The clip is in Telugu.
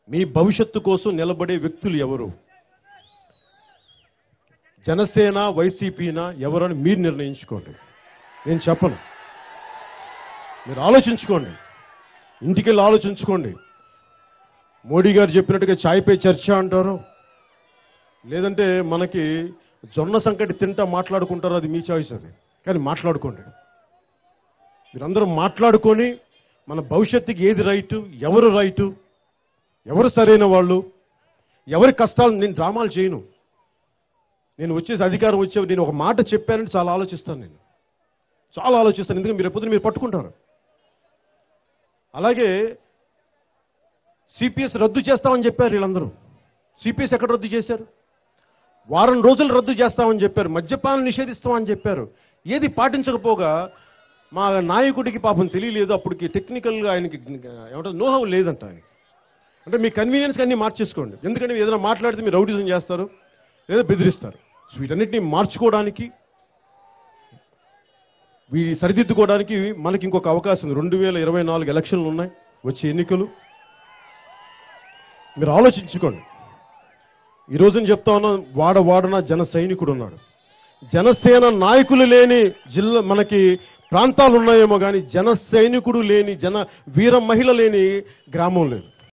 మీ భవిష్యత్తు కోసం నిలబడే వ్యక్తులు ఎవరు జనసేన వైసీపీనా ఎవరని మీరు నిర్ణయించుకోండి నేను చెప్పను మీరు ఆలోచించుకోండి ఇంటికెళ్ళి ఆలోచించుకోండి మోడీ గారు చెప్పినట్టుగా చాయ్ పే చర్చ అంటారు లేదంటే మనకి జొన్న సంకటి తింటా మాట్లాడుకుంటారు అది మీ చాయిస్ అది కానీ మాట్లాడుకోండి మీరందరూ మాట్లాడుకొని మన భవిష్యత్తుకి ఏది రైటు ఎవరు రైటు ఎవరు సరైన వాళ్ళు ఎవరి కష్టాలు నేను డ్రామాలు చేయను నేను వచ్చేసి అధికారం వచ్చే నేను ఒక మాట చెప్పానంటే చాలా ఆలోచిస్తాను నేను చాలా ఆలోచిస్తాను ఎందుకంటే మీరు ఎప్పుడు మీరు పట్టుకుంటారు అలాగే సిపిఎస్ రద్దు చేస్తామని చెప్పారు వీళ్ళందరూ సిపిఎస్ ఎక్కడ రద్దు చేశారు వారం రోజులు రద్దు చేస్తామని చెప్పారు మద్యపానం నిషేధిస్తామని చెప్పారు ఏది పాటించకపోగా మా నాయకుడికి పాపం తెలియలేదు అప్పటికి టెక్నికల్గా ఆయనకి ఏమంటారు నోహం లేదంట ఆయన అంటే మీ కన్వీనియన్స్కి అన్ని మార్చేసుకోండి ఎందుకంటే ఏదైనా మాట్లాడితే మీరు రౌడిజం చేస్తారు లేదా బెదిరిస్తారు సో వీటన్నిటిని మార్చుకోవడానికి వీటి సరిదిద్దుకోవడానికి మనకి ఇంకొక అవకాశం ఉంది రెండు వేల ఇరవై నాలుగు ఎలక్షన్లు ఉన్నాయి వచ్చే ఎన్నికలు మీరు ఆలోచించుకోండి ఈ రోజున చెప్తా ఉన్నా వాడ వాడన జన సైనికుడు ఉన్నాడు జనసేన నాయకులు లేని జిల్లా మనకి ప్రాంతాలు ఉన్నాయేమో కానీ జన సైనికుడు లేని జన వీర మహిళ లేని గ్రామం లేదు